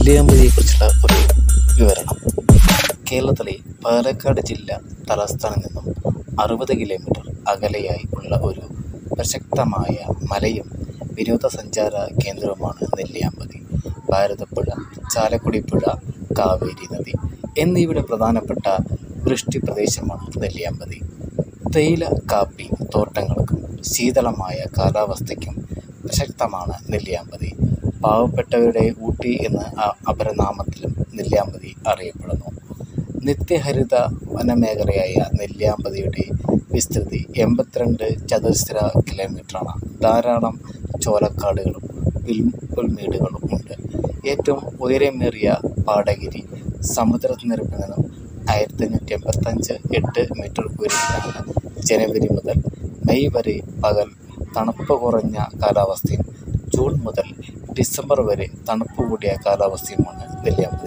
നെല്ലിയാമ്പതിയെക്കുറിച്ചുള്ള ഒരു വിവരണം കേരളത്തിലെ പാലക്കാട് ജില്ല തലസ്ഥാനത്ത് നിന്നും അറുപത് കിലോമീറ്റർ അകലെയായി ഉള്ള ഒരു പ്രശസ്തമായ മലയും വിനോദസഞ്ചാര കേന്ദ്രവുമാണ് നെല്ലിയാമ്പതി ഭാരതപ്പുഴ ചാലക്കുടി പുഴ കാവേരി നദി എന്നിവയുടെ പ്രധാനപ്പെട്ട വൃഷ്ടി പ്രദേശമാണ് നെല്ലിയാമ്പതി തേയില കാപ്പി തോട്ടങ്ങൾക്കും ശീതളമായ കാലാവസ്ഥയ്ക്കും പ്രശസ്തമാണ് നെല്ലിയാമ്പതി പാവപ്പെട്ടവരുടെ ഊട്ടി എന്ന അ- അപരനാമത്തിലും നെല്ലിയാമ്പതി അറിയപ്പെടുന്നു നിത്യഹരിത വനമേഖലയായ നെല്ലിയാമ്പതിയുടെ വിസ്തൃതി എൺപത്തിരണ്ട് ചതുരശ്ര കിലോമീറ്ററാണ് ധാരാളം ചോലക്കാടുകളും പുൽ പുൽമേടുകളും ഉണ്ട് ഏറ്റവും ഉയരമേറിയ പാടഗിരി സമുദ്രനിരപ്പിൽ നിന്നും ആയിരത്തി അഞ്ഞൂറ്റി എൺപത്തഞ്ച് എട്ട് മീറ്റർ ഉയരത്തിലാണ് ജനുവരി മുതൽ മെയ് വരെ പകൽ തണുപ്പ് കുറഞ്ഞ കാലാവസ്ഥയും ജൂൺ മുതൽ ഡിസംബർ വരെ തണുപ്പ് കൂടിയ കാലാവസ്ഥയുമാണ് നെല്ലിയാമ്പതി